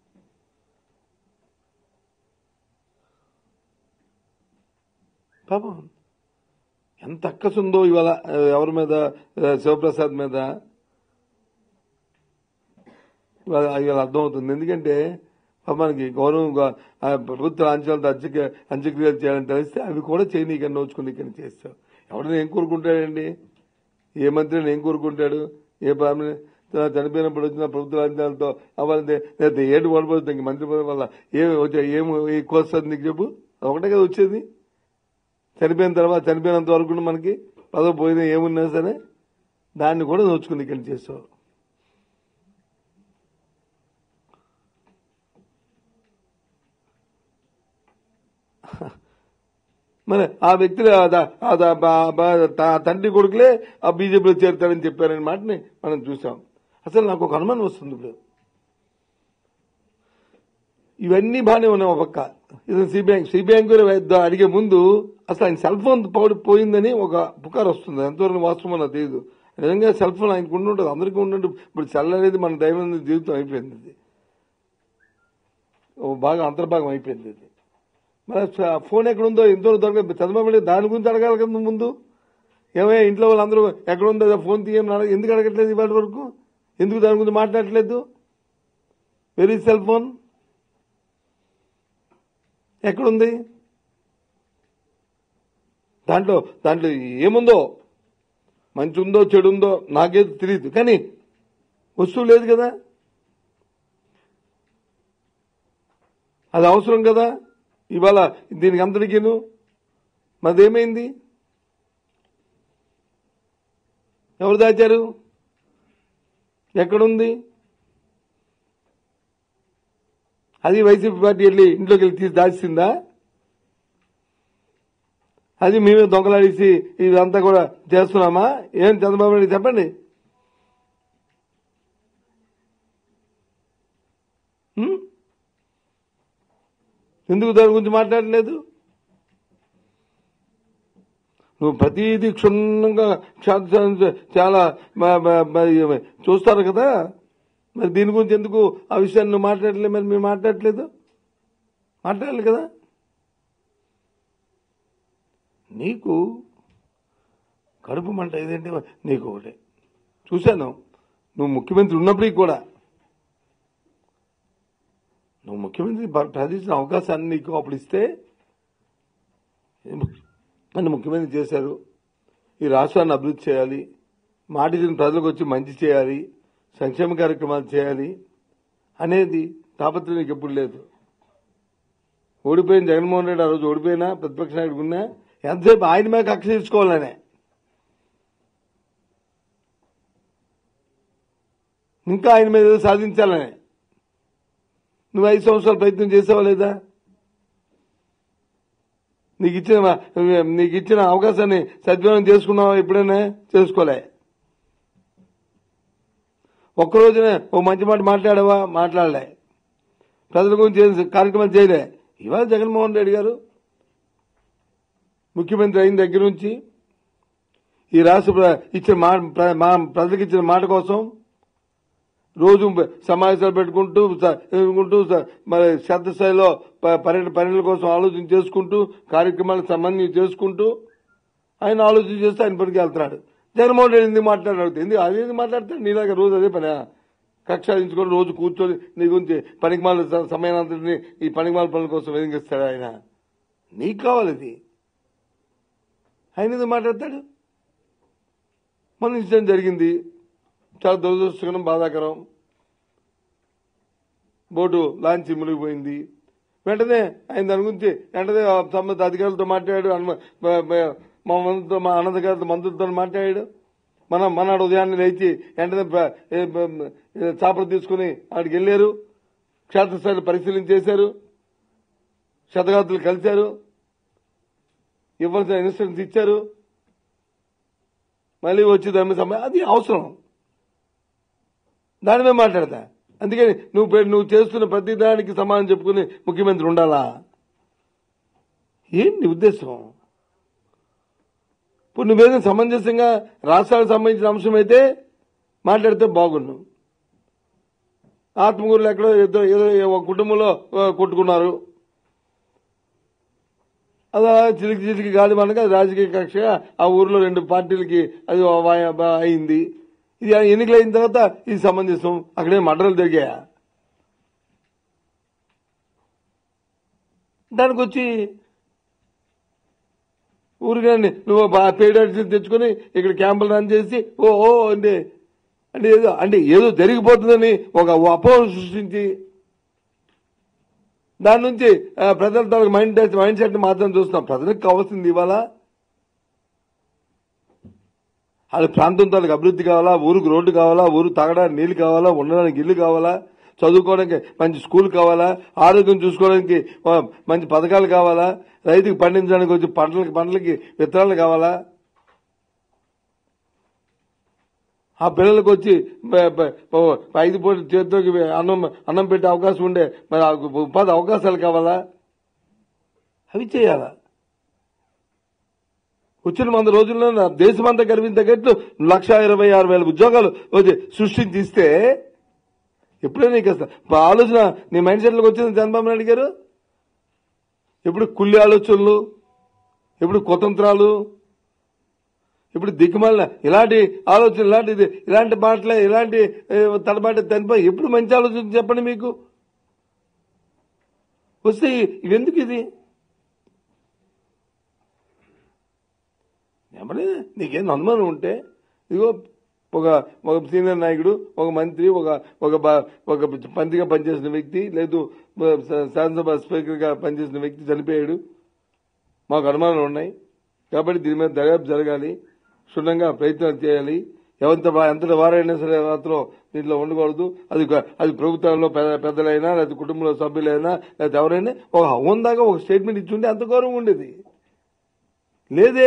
పాపం ఎంత అక్కసుందో ఇవాళ ఆ, ఎవరి మీద ఆ, శివప్రసాద్ మీద ఇవాళ ఇవాళ అర్థమవుతుంది ఎందుకంటే పాపం మనకి గౌరవంగా ఆ ప్రభుత్వ లాంఛనాలతో అంత్యక అంత్యక్రియలు చేయాలని తెలిస్తే అవి కూడా చేయనీకన్నా నోచుకుని ఇక్కడ చేస్తావు ఎవడైనా ఏం కోరుకుంటాడండి ఏ మంత్రిని ఏం కోరుకుంటాడు ఏ ప్రామిని చనిపోయినప్పుడు వచ్చిన ప్రభుత్వ లాంఛనాలతో అవ్వాలంటే లేకపోతే ఏడు ఓడిపోతుంది ఇంక మంత్రి పదవి వల్ల ఏమి వచ్చే ఏమి ఎక్కువ వస్తుంది నీకు చెప్పు ఒకటే కదా వచ్చేది చనిపోయిన తర్వాత చనిపోయినంత వరకు మనకి పదవి పోయినా ఏమున్నా సరే దాన్ని కూడా నోచుకుని ఇక్కడ చేస్తావు మరి ఆ వ్యక్తులు ఆ ద- ఆ ద- బ- బ- త- తండ్రి కొడుకులే ఆ బీజేపీలో చేరుతారని చెప్పారనే మాటని మనం చూసాం అసలు నాకు ఒక అనుమానం వస్తుంది ఇప్పుడు ఇవన్నీ బాగానే ఉన్నాయి ఒక పక్క ఇది సిబిఐ సిబిఐ అడిగే ముందు అసలు ఆయన సెల్ ఫోన్ పౌడి పోయిందని ఒక పుకార్ వస్తుంది ఎంతవరకు వాస్తవం నాకు తెలియదు నిజంగా సెల్ ఫోన్ ఆయనకు ఉండి ఉంటుంది అందరికీ ఉండి ఇప్పుడు సెల్ అనేది మన దైనందిన జీవితం అయిపోయింది ఇది ఓ బాగా అంతర్భాగం అయిపోయింది ఇది మరి స- ఫోన్ ఎక్కడుందో ఎంతో దొరకదు చంద్రబాబు నాయుడు దాని గురించి అడగాలి కదా ముందు ఏమయ్యా ఇంట్లో వాళ్ళందరూ ఎక్కడుందో అదే ఫోన్ తీయమని అడగ ఎందుకు అడగట్లేదు ఇవాటి వరకు ఎందుకు దాని గురించి మాట్లాడట్లేదు వెరీ సెల్ ఫోన్ ఎక్కడుంది దాంట్లో దాంట్లో ఏముందో మంచి ఉందో చెడు ఉందో నాకేది తెలియదు కానీ వస్తువు లేదు కదా అది అవసరం కదా ఇవాళ దీనికి అంతటికీను మరి ఏమైంది ఎవరు దాచారు ఎక్కడుంది అది వైసీపీ పార్టీ వెళ్ళి ఇంట్లోకి వెళ్ళి తీసి దాచిందా అది మేమే దొంగలాడేసి ఇదంతా కూడా చేస్తున్నామా ఏం చంద్రబాబు నాయుడు చెప్పండి హ్మ్? ఎందుకు దాని గురించి మాట్లాడలేదు నువ్వు ప్రతిదీ క్షుణ్ణంగా చా- చా- చాలా మ- మ- మ- చూస్తారు కదా మరి దీని గురించి ఎందుకు ఆ విషయాన్ని నువ్వు మాట్లాడలేదు మరి మేము మాట్లాడలేదు మాట్లాడాలి కదా నీకు కడుపు మంట ఏదంటే నీకు ఒకటే చూశాను నువ్వు ముఖ్యమంత్రి ఉన్నప్పటికీ కూడా నువ్వు ముఖ్యమంత్రి ప- ప్రకటించిన అవకాశాన్ని నీకు అప్పుడు ఇస్తే నన్ను ముఖ్యమంత్రి చేశారు ఈ రాష్ట్రాన్ని అభివృద్ధి చేయాలి మాట ఇచ్చిన ప్రజలకు వచ్చి మంచి చేయాలి సంక్షేమ కార్యక్రమాలు చేయాలి అనేది తాపత్రయం నీకు ఎప్పుడు లేదు ఓడిపోయిన జగన్మోహన్ రెడ్డి ఆ రోజు ఓడిపోయినా ప్రతిపక్ష నాయకుడు ఉన్నా ఎంతసేపు ఆయన మీద కక్ష తీసుకోవాలనే ఇంకా ఆయన మీద ఏదో సాధించాలనే నువ్వు ఐదు సంవత్సరాలు ప్రయత్నం చేసావా లేదా నీకు ఇచ్చిన నీకు ఇచ్చిన అవకాశాన్ని సద్వినియోగం చేసుకున్నావా ఎప్పుడైనా చేసుకోలే ఒక్క రోజునే ఓ మంచి మాట మాట్లాడావా మాట్లాడలే ప్రజల గురించి చేసే కార్యక్రమాలు చేయలే ఇవాళ జగన్మోహన్ రెడ్డి గారు ముఖ్యమంత్రి అయిన దగ్గర నుంచి ఈ రాష్ట్ర ప్ర- ఇచ్చిన మాట ప్ర- మా ప్రజలకు ఇచ్చిన మాట కోసం రోజు సమావేశాలు పెట్టుకుంటూ స- పెట్టుకుంటూ స- మరి శ్రద్ధ స్థాయిలో ప- పర్యటన పనుల కోసం ఆలోచన చేసుకుంటూ కార్యక్రమాలకు సంబంధించి చేసుకుంటూ ఆయన ఆలోచన చేస్తే ఆయన పనికి వెళ్తున్నాడు జగన్మోహన్ రెడ్డి ఎందుకు మాట్లాడాడు ఎందుకు అదేంది మాట్లాడతాడు నీలాగా రోజు అదే పని కక్ష సాధించుకొని రోజు కూర్చొని నీ గురించి పనికిమాల స- సమయానంతటిని ఈ పనికిమాల పనుల కోసం వెదిగిస్తాడు ఆయన నీకు కావాలి ఇది ఆయన ఎందుకు మాట్లాడతాడు మన ఇన్సిడెంట్ జరిగింది చాలా దురదృష్టకరం బాధాకరం బోటు లాంచి మునిగిపోయింది వెంటనే ఆయన దాని గురించి వెంటనే ఆ సంబంధిత అధికారులతో మాట్లాడాడు అన్న- మ- మ- మా మంత్రులతో మా అనంతగారితో మంత్రులతో మాట్లాడాడు మన మనాడు ఉదయాన్నే లేచి వెంటనే ప- ఏ- బ- ఏ చాపలు తీసుకుని అక్కడికి వెళ్ళారు క్షేత్రస్థాయిలో పరిశీలన చేశారు శతగాతులు కలిశారు ఇవ్వాల్సిన ఇన్స్ట్రక్షన్స్ ఇచ్చారు మళ్ళీ వచ్చి దాని మీద సమయం అది అవసరం దాని మీద మాట్లాడతా అందుకని నువ్వు పె- నువ్వు చేస్తున్న ప్రతి దానికి సమాధానం చెప్పుకుని ముఖ్యమంత్రి ఉండాలా ఏంటి నీ ఉద్దేశం ఇప్పుడు నువ్వేదో సమంజసంగా రాష్ట్రానికి సంబంధించిన అంశం అయితే మాట్లాడితే బాగుండు ఆత్మకూరులో ఎక్కడో ఇద్దరు ఏదో ఒక కుటుంబంలో ఆ, కొట్టుకున్నారు అలా చిలికి చిలికి గాలి మనక రాజకీయ కక్షగా ఆ ఊర్లో రెండు పార్టీలకి అది వా- వా- అయింది ఇది ఎన్నికలు అయిన తర్వాత ఇది సమంజసం అక్కడే మండలు జరిగాయా దానికి వచ్చి ఊరికండి నువ్వు పెయిడ్ అడ్రస్ తెచ్చుకొని ఇక్కడ క్యాంపులు రన్ చేసి ఓ ఓ అంటే అంటే ఏదో అంటే ఏదో జరిగిపోతుందని ఒక అపోహ సృష్టించి దాని నుంచి ఆ, ప్రజల తాలూకు మైండ్ మైండ్ సెట్ మాత్రం చూస్తున్నాం ప్రజలకు కావాల్సింది ఇవాళ అది ప్రాంతం తాలూకు అభివృద్ధి కావాలా ఊరికి రోడ్డు కావాలా ఊరు తాగడానికి నీళ్లు కావాలా ఉండడానికి ఇల్లు కావాలా చదువుకోవడానికి మంచి స్కూల్ కావాలా ఆరోగ్యం చూసుకోవడానికి ఆ, మంచి పథకాలు కావాలా రైతుకి పండించడానికి వచ్చి పంటలకి పంటలకి విత్తనాలు కావాలా ఆ పిల్లలకు వచ్చి బ- బ- ఓ ఐదు పూట చేతిలోకి అన్నం అన్నం పెట్టే అవకాశం ఉండే మరి ఆ ఉపాధి అవకాశాలు కావాలా అవి చేయాలా వచ్చిన వంద రోజుల్లో నా దేశమంతా గర్వించగట్టు లక్ష ఇరవై ఆరు వేల ఉద్యోగాలు వచ్చి సృష్టించి ఇస్తే ఎప్పుడే నీకు అసలు ఆ ఆలోచన నీ మైండ్ సెట్లోకి వచ్చింది చంద్రబాబు నాయుడు గారు ఎప్పుడు కుల్లి ఆలోచనలు ఎప్పుడు కుతంత్రాలు ఇప్పుడు దిక్కుమాలిన ఇలాంటి ఆలోచన ఇలాంటిది ఇలాంటి మాటలే ఇలాంటి ఏ, తడబాటి తనిపోయి ఎప్పుడు మంచి ఆలోచన చెప్పండి మీకు వస్తే ఇవెందుకు ఇది ఏమని నీకేం అనుమానం ఉంటే ఇదిగో ఒక ఒక సీనియర్ నాయకుడు ఒక మంత్రి ఒక ఒక బ- ఒక పంతిగా పనిచేసిన వ్యక్తి లేదు శా- శాసనసభ స్పీకర్గా పనిచేసిన వ్యక్తి చనిపోయాడు మాకు అనుమానాలు ఉన్నాయి కాబట్టి దీని మీద దర్యాప్తు జరగాలి క్షుణ్ణంగా ప్రయత్నాలు చేయాలి ఎంత ఎంత వారైనా సరే మాత్రం దీంట్లో ఉండకూడదు అది ఒక- అది ప్రభుత్వంలో పెద్ద పెద్దలైనా లేదా కుటుంబంలో సభ్యులైనా లేదా ఎవరైనా ఒక హోందాగా ఒక స్టేట్మెంట్ ఇచ్చి ఉంటే అంత గౌరవం ఉండేది లేదే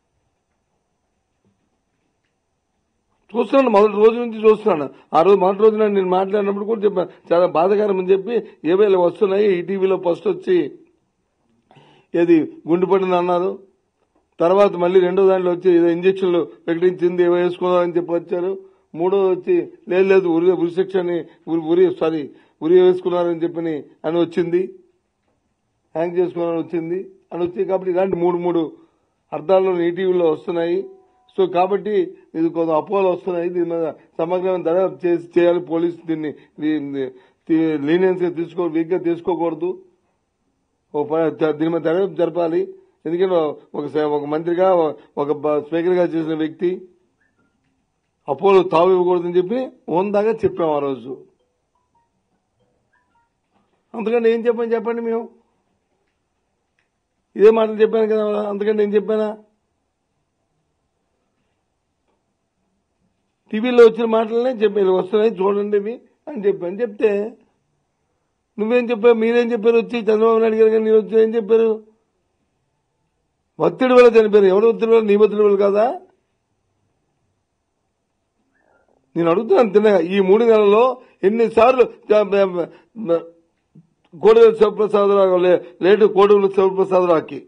చూస్తున్నాను మొదటి రోజు నుంచి చూస్తున్నాను ఆ రోజు మొదటి రోజున నేను మాట్లాడినప్పుడు కూడా చెప్పాను చాలా బాధాకరం అని చెప్పి ఏవేళ వస్తున్నాయి ఈ టీవీలో ఫస్ట్ వచ్చి ఏది గుండు పడింది అన్నారు తర్వాత మళ్ళీ రెండో దాంట్లో వచ్చి ఏదో ఇంజక్షన్లు ప్రకటించింది ఏవో వేసుకున్నారని చెప్పి వచ్చారు మూడో వచ్చి లేదు లేదు ఉరి ఉరి శిక్షని ఉరి ఉరి సారీ ఉరి వేసుకున్నారని చెప్పని అని వచ్చింది హ్యాంగ్ చేసుకున్నారని వచ్చింది అని వచ్చి కాబట్టి ఇలాంటి మూడు మూడు అర్థాల్లో ఈటీవీలో వస్తున్నాయి సో కాబట్టి ఇది కొంత అపోహలు వస్తున్నాయి దీని మీద సమగ్రమైన దర్యాప్తు చేసి చేయాలి పోలీసు దీన్ని లీనియన్స్ గా తీసుకో వీక్ గా తీసుకోకూడదు ఓ ప- దీని మీద దర్యాప్తు జరపాలి ఎందుకంటే ఒక స- ఒక మంత్రిగా ఒక బ- స్పీకర్ గా చేసిన వ్యక్తి అపోలో తావు ఇవ్వకూడదని చెప్పి ఓందాగా చెప్పాం ఆ రోజు అంతకంటే ఏం చెప్పని చెప్పండి మేము ఇదే మాటలు చెప్పాను కదా అంతకంటే ఏం చెప్పానా టీవీలో వచ్చిన మాటలనే చెప్పి ఇలా వస్తున్నాయి చూడండి ఇవి అని చెప్పాను చెప్తే నువ్వేం చెప్పావు మీరేం చెప్పారు వచ్చి చంద్రబాబు నాయుడు గారు కానీ మీరు వచ్చి ఏం చెప్పారు ఒత్తిడి వల్ల చనిపోయారు ఎవరు ఒత్తిడి వల్ల నీ ఒత్తిడి వల్ల కాదా నేను అడుగుతున్నాను తిన్నగా ఈ మూడు నెలల్లో ఎన్నిసార్లు కోడవేలు శివప్రసాదరావు లే- లేటు కోడవేలు శివప్రసాదరావుకి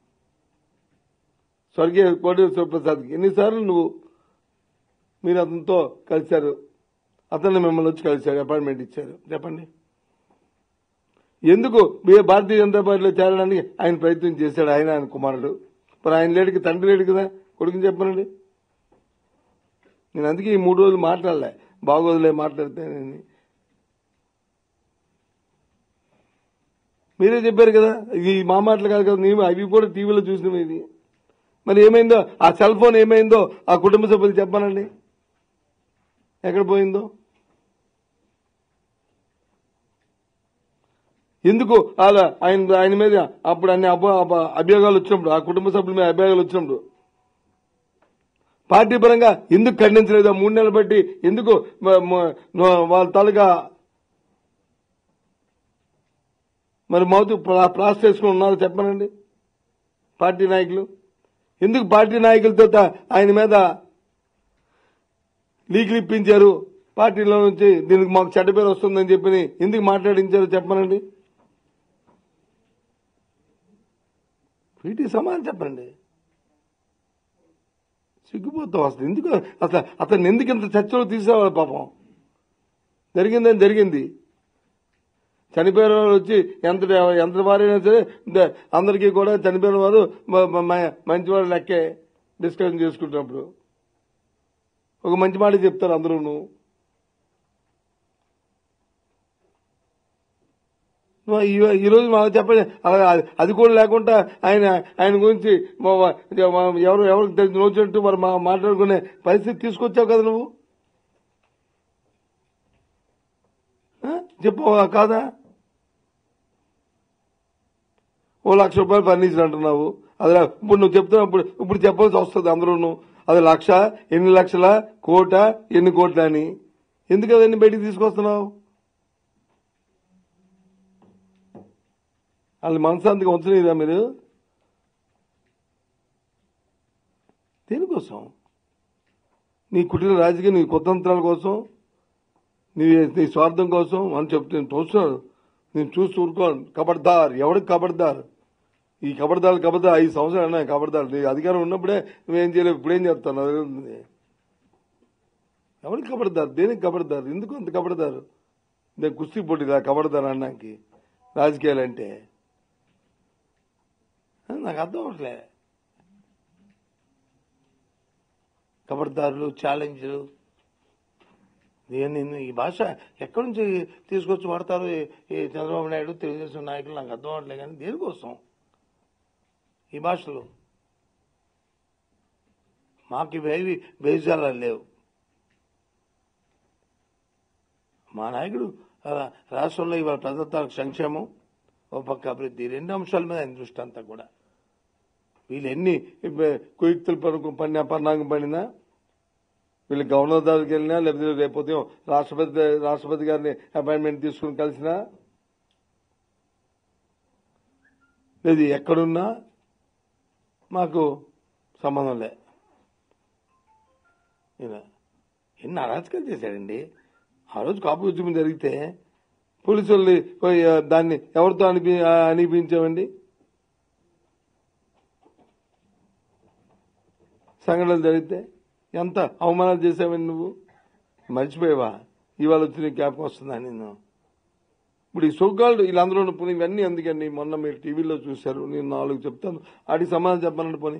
స్వర్గీయ కోడవేలు శివప్రసాద్కి ఎన్నిసార్లు నువ్వు మీరు అతనితో కలిశారు అతన్ని మిమ్మల్ని వచ్చి కలిశారు అపాయింట్మెంట్ ఇచ్చారు చెప్పండి ఎందుకు మీ భారతీయ జనతా పార్టీలో చేరడానికి ఆయన ప్రయత్నం చేశాడు ఆయన ఆయన కుమారుడు మరి ఆయన లేడికి తండ్రి లేడు కదా కొడుకుని చెప్పనండి నేను అందుకే ఈ మూడు రోజులు మాట్లాడలే బాగోదులే మాట్లాడితే నేను మీరే చెప్పారు కదా ఈ మా మాటలు కాదు కదా నేను అవి కూడా టీవీలో చూసినవి ఇది మరి ఏమైందో ఆ సెల్ ఫోన్ ఏమైందో ఆ కుటుంబ సభ్యులు చెప్పానండి ఎక్కడ పోయిందో ఎందుకు అలా ఆయన ఆయన మీద అప్పుడు అన్ని అభ- అభ- అభియోగాలు వచ్చినప్పుడు ఆ కుటుంబ సభ్యుల మీద అభియోగాలు వచ్చినప్పుడు పార్టీ పరంగా ఎందుకు ఖండించలేదు ఆ మూడు నెలలు బట్టి ఎందుకు మ- మ- న- వాళ్ళ తాలూకా మరి మౌతు ప్లా- ప్లాస్టర్ వేసుకుని ఉన్నారు చెప్పనండి పార్టీ నాయకులు ఎందుకు పార్టీ నాయకులతో త- ఆయన మీద లీకులు ఇప్పించారు పార్టీలో నుంచి దీనికి మాకు చెడ్డ పేరు వస్తుందని చెప్పి ఎందుకు మాట్లాడించారు చెప్పనండి వీటికి సమాధానం చెప్పండి సిగ్గుపోతాం అసలు ఎందుకు అసలు అతను ఎందుకు ఇంత చర్చలో తీసేవాళ్ళు పాపం జరిగిందని జరిగింది చనిపోయిన వారు వచ్చి ఎంత ఎంత వారైనా సరే ద- అందరికీ కూడా చనిపోయిన వారు మ- మ- మ- మంచివారు లెక్కే డిస్కషన్ చేసుకుంటున్నప్పుడు ఒక మంచి మాట చెప్తారు అందరూను నువ్వు ఈ- ఈ రోజు మాకు చెప్పండి అలా అది- అది కూడా లేకుండా ఆయన ఆయన గురించి మా- మా- ఎవరు ఎవరికి తెలిసిన వచ్చినట్టు మరి మా మాట్లాడుకునే పరిస్థితి తీసుకొచ్చావు కదా నువ్వు ఆ? చెప్పు కాదా ఓ లక్ష రూపాయలు ఫర్నిచర్ అంటున్నావు అది ఇప్పుడు నువ్వు చెప్తున్నప్పుడు ఇప్పుడు చెప్పాల్సి వస్తుంది అందరూ అది లక్ష ఎన్ని లక్షల కోట ఎన్ని కోట్ల అని ఎందుకు అవన్నీ బయటికి తీసుకొస్తున్నావు వాళ్ళ మనశాంతిగా ఉంచలేదా మీరు దేనికోసం నీ కుటీర రాజకీయ నీ కుతంత్రాల కోసం నీ నీ స్వార్థం కోసం అని చెప్తే నేను చూస్తున్నాను నేను చూస్తూ ఊరుకోను కబడ్దార్ ఎవడికి కబడ్దార్ ఈ కబడ్దారు కబడ్దార్ ఐదు సంవత్సరాలు అన్నా కబడ్దారు నీ అధికారం ఉన్నప్పుడే నువ్వేం చేయలేవు ఇప్పుడేం చెప్తాను అది ఉంది. ఎవరికి కబడ్దారు దేనికి కబడ్దారు ఎందుకు అంత కబడ్దారు నేను కుస్తీ పోటీదా కబడ్దారు అన్నాకి రాజకీయాలు అంటే నాకు అర్థం అవట్లే కబడ్దారులు ఛాలెంజ్లు దీన్ని ఈ భాష ఎక్కడి నుంచి తీసుకొచ్చి వాడతారు ఈ- ఈ చంద్రబాబు నాయుడు తెలుగుదేశం నాయకులు నాకు అర్థం అవట్లే కానీ దేనికోసం ఈ భాషలు మాకు ఇవేవి బేజాలు లేవు మా నాయకుడు ఆ, రాష్ట్రంలో ఇవాళ ప్రజలకు సంక్షేమం ఓ పక్క అభివృద్ధి రెండు అంశాల మీద ఆయన దృష్టి అంతా కూడా వీళ్ళు ఎన్ని కుయుక్తులు పనుకు పడినా పన్నాగం పడినా వీళ్ళు గవర్నర్ దగ్గరికి వెళ్ళినా లేకపోతే రేపు ఉదయం రాష్ట్రపతి రాష్ట్రపతి గారిని అపాయింట్మెంట్ తీసుకుని కలిసినా లేదు ఎక్కడున్నా మాకు సంబంధం లే ఈయన ఎన్ని అరాచకాలు చేశాడండి ఆ రోజు కాపు ఉద్యమం జరిగితే పోలీసు వాళ్ళు పోయి, ఆ, దాన్ని ఎవరితో అనిపి ఆ, అనిపించామండి సంఘటనలు జరిగితే ఎంత అవమానాలు చేసావని నువ్వు మర్చిపోయావా ఇవాళ వచ్చి నీ జ్ఞాపకం వస్తుందా నిన్ను ఇప్పుడు ఈ సోకాల్డ్ వీళ్ళందరూ ఉన్న పోనీ ఇవన్నీ ఎందుకండి మొన్న మీరు టీవీలో చూశారు నేను నాలుగు చెప్తాను వాటికి సమాధానం చెప్పాలంటే పోనీ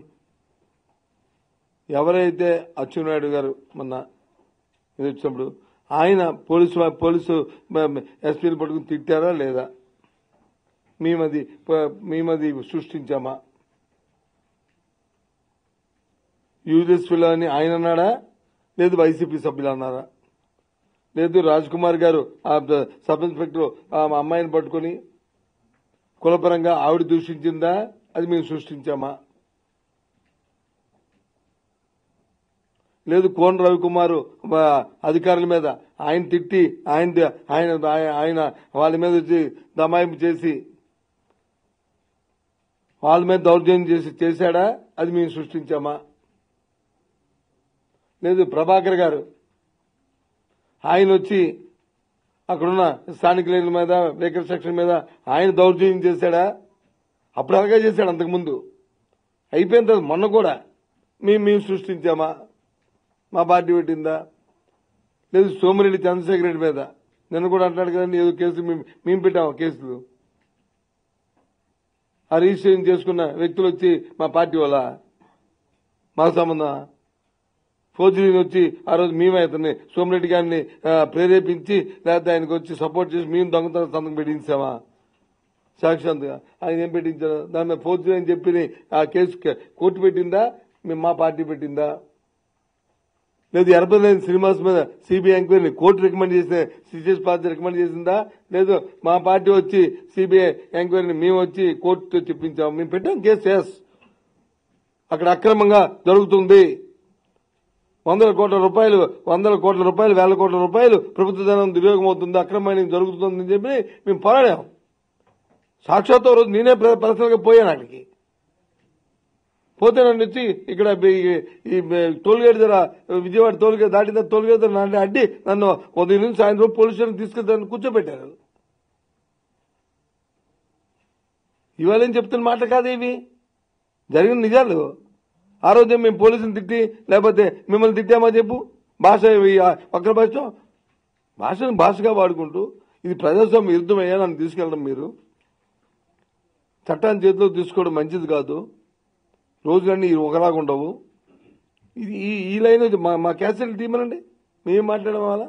ఎవరైతే అచ్చెన్నాయుడు గారు మొన్న ఇది వచ్చినప్పుడు ఆయన పోలీసు వా- పోలీసు ఎస్పీని పట్టుకుని తిట్టారా లేదా మేమది ప- మేమది సృష్టించామా యూజెస్ ఫిల్ అని ఆయన అన్నాడా లేదు వైసీపీ సభ్యులు అన్నారా లేదు రాజ్ కుమార్ గారు ఆ బ- సబ్ ఇన్స్పెక్టర్ ఆ మా అమ్మాయిని పట్టుకొని కులపరంగా ఆవిడ దూషించిందా అది మేము సృష్టించామా లేదు కోన రవికుమార్ అధికారుల మీద ఆయన తిట్టి ఆయన ఆయన ఆయన వాళ్ళ మీద వచ్చి దమాయింపు చేసి వాళ్ళ మీద దౌర్జన్యం చేసి చేశాడా అది మేము సృష్టించామా లేదు ప్రభాకర్ గారు ఆయన వచ్చి అక్కడున్న స్థానికుల మీద వెహికల్ సెక్షన్ మీద ఆయన దౌర్జన్యం చేశాడా అప్పుడు అలాగే చేశాడు అంతకుముందు అయిపోయిన తర్వాత మొన్న కూడా మేము మేము సృష్టించామా మా పార్టీ పెట్టిందా లేదు సోమిరెడ్డి చంద్రశేఖర్ రెడ్డి మీద నిన్న కూడా అంటాడు కదండి ఏదో కేసు మేము మేము పెట్టాము కేసులు ఆ రిజిస్ట్రేషన్ చేసుకున్న వ్యక్తులు వచ్చి మా పార్టీ వాళ్ళ మాకు సంబంధం ఫోర్జరీని వచ్చి ఆ రోజు మేమే అతన్ని సోమిరెడ్డి గారిని ఆ, ప్రేరేపించి లేకపోతే ఆయనకు వచ్చి సపోర్ట్ చేసి మేము దొంగతనం సంతకం పెట్టించామా సాక్షాత్గా ఆయన ఏం పెట్టించారు దాని మీద ఫోర్జరీ అని చెప్పి ఆ కేసు కోర్టు పెట్టిందా మేము మా పార్టీ పెట్టిందా లేదు ఎర్రపల్లి శ్రీనివాస్ మీద సిబిఐ ఎంక్వైరీ కోర్టు రికమెండ్ చేసిన సిసిఎస్ పార్టీ రికమెండ్ చేసిందా లేదు మా పార్టీ వచ్చి సిబిఐ ఎంక్వైరీని మేము వచ్చి కోర్టుతో చెప్పించాము మేము పెట్టాం కేసు ఎస్ అక్కడ అక్రమంగా జరుగుతుంది వందల కోట్ల రూపాయలు వందల కోట్ల రూపాయలు వేల కోట్ల రూపాయలు ప్రభుత్వ ధనం దుర్యోగం అవుతుంది అక్రమమైన జరుగుతుందని చెప్పి మేము పోరాడాం సాక్షాత్ ఓ రోజు నేనే పర్సనల్ గా పోయాను అక్కడికి పోతే నన్ను వచ్చి ఇక్కడ ఈ- ఈ టోల్గేట్ దగ్గర విజయవాడ టోల్గేట్ దాటిన టోల్గేట్ దగ్గర నన్ను అడ్డి నన్ను ఉదయం నుంచి సాయంత్రం పోలీస్ స్టేషన్ తీసుకెళ్తాను కూర్చోబెట్టారు ఇవాళ ఏం చెప్తున్న మాట కాదు ఇవి జరిగిన నిజాలు ఆ రోజే మేము పోలీసులు తిట్టి లేకపోతే మిమ్మల్ని తిట్టామా చెప్పు భాష ఇవి ఆ వక్ర భాష భాషను భాషగా వాడుకుంటూ ఇది ప్రజాస్వామ్య విరుద్ధమయ్యా నన్ను తీసుకెళ్ళడం మీరు చట్టాన్ని చేతిలో తీసుకోవడం మంచిది కాదు రోజులన్నీ ఒకలాగా ఉండవు ఇది ఈ ఈ లైన్ వచ్చి మా మా క్యాసెట్ తీమనండి మేము మాట్లాడడం వల్ల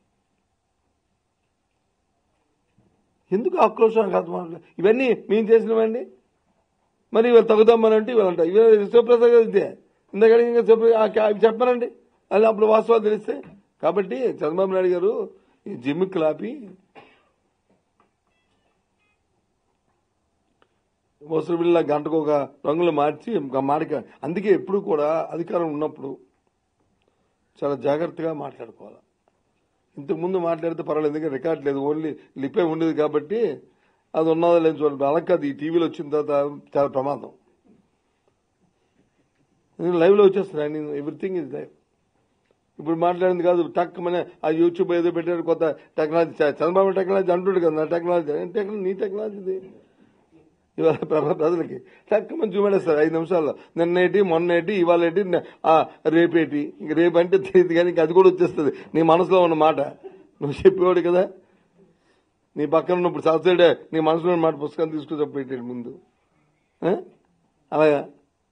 ఎందుకు ఆక్రోషం నాకు అర్థం అవ్వట్లేదు. ఇవన్నీ మేము చేసినవండి మరి ఇవాళ తగుదామనంటే ఇవాళ అంట ఇవాళ శివప్రసాద్ గారు ఇదే ఇందాక ఇంకా శివప్రసాద్ ఆ కా- అవి చెప్పనండి అది అప్పుడు వాస్తవాలు తెలిస్తే కాబట్టి చంద్రబాబు నాయుడు గారు ఈ జిమ్ క్లాపి ముసలి బిళ్ళ గంటకు ఒక రంగులు మార్చి ఒక మాడిక అందుకే ఎప్పుడు కూడా అధికారం ఉన్నప్పుడు చాలా జాగ్రత్తగా మాట్లాడుకోవాలి ఇంతకు ముందు మాట్లాడితే పర్వాలేదు ఎందుకంటే రికార్డ్ లేదు ఓన్లీ లిపే ఉండేది కాబట్టి అది ఉన్నదో లేదు చూడండి అలా కాదు ఈ టీవీలో వచ్చిన తర్వాత చాలా ప్రమాదం నేను లైవ్ లో వచ్చేస్తున్నాను నేను ఎవ్రీథింగ్ ఇస్ లైవ్ ఇప్పుడు మాట్లాడింది కాదు టక్ మన ఆ యూట్యూబ్ ఏదో పెట్టారు కొత్త టెక్నాలజీ చ- చంద్రబాబు టెక్నాలజీ అంటుండు కదా నా టెక్నాలజీ ఏం టెక్నాలజీ నీ టెక్నాలజీ ఇది ఇవాళ ప్రభ- ప్రజలకి టక్కుమని చూపెడేస్తారు ఐదు నిమిషాల్లో నిన్నేటి మొన్నేటి ఇవాళేటి న- ఆ, రేపేటి ఇంక రేపు అంటే తెలియదు కానీ ఇంక అది కూడా వచ్చేస్తుంది నీ మనసులో ఉన్న మాట నువ్వు చెప్పేవాడు కదా నీ పక్కన ఉన్నప్పుడు సబ్సిడీ నీ మనసులో ఉన్న మాట పుస్తకం తీసుకుని పెట్టాడు ముందు ఆ? అలాగా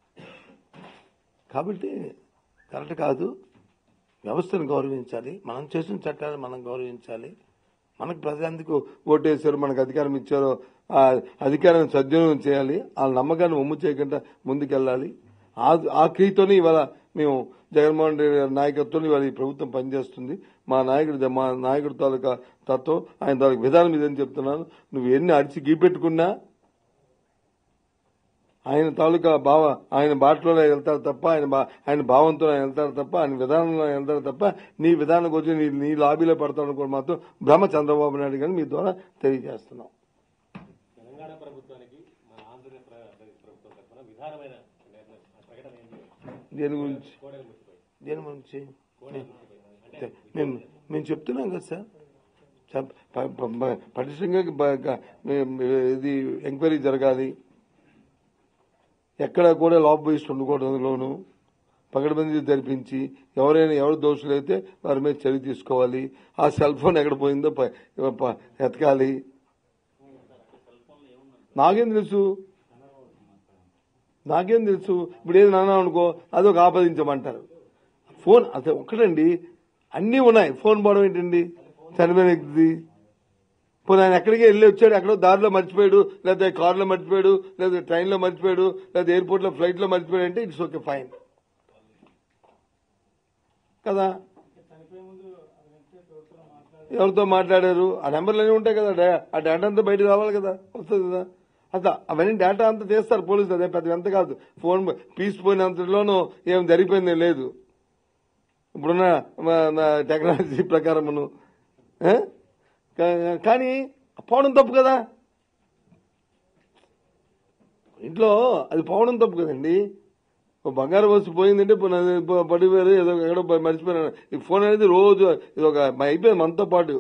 కాబట్టి కరెక్ట్ కాదు వ్యవస్థను గౌరవించాలి మనం చేసిన చట్టాలను మనం గౌరవించాలి మనకు ప్రజలందుకు ఓటేశారు మనకు అధికారం ఇచ్చారో ఆ అధికారాన్ని సద్వినియోగం చేయాలి ఆ నమ్మకాన్ని ఒమ్ము చేయకుండా ముందుకెళ్ళాలి ఆ ఆ క్రియతోనే ఇవాళ మేము జగన్మోహన్ రెడ్డి గారి నాయకత్వంలో ఇవాళ ఈ ప్రభుత్వం పనిచేస్తుంది మా నాయకుడు మా నాయకుడు తాలూకా తత్వం ఆయన తాలూకా విధానం ఇదని చెప్తున్నాను నువ్వు ఎన్ని అడిచి గీపెట్టుకున్నా ఆయన తాలూకా భావ ఆయన బాటలోనే వెళ్తారు తప్ప ఆయన బా- ఆయన భావంతో ఆయన వెళ్తారు తప్ప ఆయన విధానంలో ఆయన వెళ్తారు తప్ప నీ విధానం వచ్చి నీ నీ లాబీలో పడతాడు అనుకోవడం మాత్రం భ్రమ చంద్రబాబు నాయుడు గారిని మీ ద్వారా తెలియజేస్తున్నాం తెలంగాణ ప్రభుత్వానికి మన ఆంధ్రప్రదేశ్ ప్ర- ప్రభుత్వం తరఫున విధానమైన నిర్ణయం ప్రకటన ఏంటి దేని గురించి కోడలు ముట్టిపోయి దేని గురించి కోడలు ముట్టిపోయి అంటే మేము మేము చెప్తున్నాం కదా సార్ చెప్- ప- ప- ప- పటిష్టంగా బ- గ- ఇది ఎంక్వైరీ జరగాలి ఎక్కడ కూడా లాబీస్ట్ ఉండకూడదు అందులోను పగడబందీ జరిపించి ఎవరైనా ఎవరు దోషులైతే వారి మీద చర్య తీసుకోవాలి ఆ సెల్ ఫోన్ ఎక్కడ పోయిందో ప- ప- ఎతకాలి నాకేం తెలుసు నాకేం తెలుసు ఇప్పుడు ఏది నాన్న అనుకో అదొక ఆపాదించమంటారు ఫోన్ అసలు ఒక్కటండి అన్నీ ఉన్నాయి ఫోన్ పోవడం ఏంటండి చనిపోయిన వ్యక్తిది పోనీ ఆయన ఎక్కడికి వెళ్ళి వచ్చాడు ఎక్కడో దారిలో మర్చిపోయాడు లేదా కారులో మర్చిపోయాడు లేదా ట్రైన్లో మర్చిపోయాడు లేదా ఎయిర్పోర్ట్లో ఫ్లైట్లో మర్చిపోయాడు అంటే ఇట్స్ ఓకే ఫైన్ కదా ఎవరితో మాట్లాడారు ఆ నెంబర్లు అన్నీ ఉంటాయి కదా డా- ఆ డేటా అంతా బయట రావాలి కదా వస్తుంది కదా అట్లా అవన్నీ డేటా అంతా చేస్తారు పోలీసులు అదే పెద్ద ఎంత కాదు ఫోన్ పీస్ పోయినంతలోనూ ఏం జరిగిపోయింది లేదు ఇప్పుడున్న మ- మ- టెక్నాలజీ ప్రకారమును ఏ? కా- కానీ పోవడం తప్పు కదా ఇంట్లో అది పోవడం తప్పు కదండి ఓ బంగారు వస్తువు పోయిందంటే పోనీ అది ప- పడిపోయారు ఏదో ఎక్కడో ప- మర్చిపోయారు ఈ ఫోన్ అనేది రోజు ఇది ఒక మ- అయిపోయింది మనతో పాటు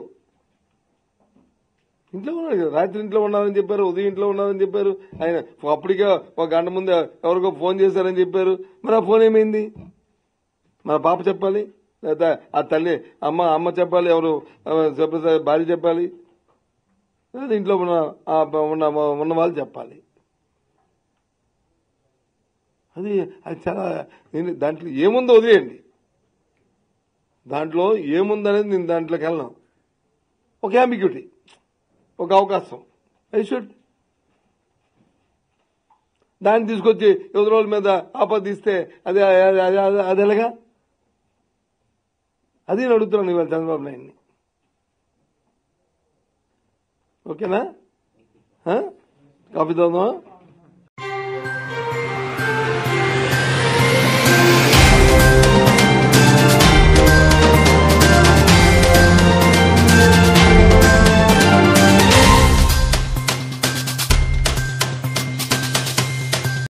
ఇంట్లో ఉన్నాడు కదా రాత్రి ఇంట్లో ఉన్నారని చెప్పారు ఉదయం ఇంట్లో ఉన్నారని చెప్పారు ఆయన అప్పటికే ఒక గంట ముందు ఎవరికో ఫోన్ చేశారని చెప్పారు మరి ఆ ఫోన్ ఏమైంది మన పాప చెప్పాలి లేదా ఆ తల్లి అమ్మ అమ్మ చెప్పాలి ఎవరు ఆ, సుప్రసాద్ భార్య చెప్పాలి లేదా ఇంట్లో ఉన్న ఆ, ఉన్న ఉన్న వాళ్ళు చెప్పాలి అది అది చాలా నేను దాంట్లో ఏముందో వదిలేయండి దాంట్లో ఏముందనేది నేను దాంట్లోకి వెళ్ళను ఒక అంబిగ్యూటీ ఒక అవకాశం ఐ షుడ్ దాన్ని తీసుకొచ్చి యువత రోజుల మీద ఆపాదిస్తే అది అది- అది- అది- అది ఎలాగా అది నేను అడుగుతున్నాను ఇవాళ చంద్రబాబు నాయుడిని ఓకేనా ఆ? కాఫీ తాగుదామా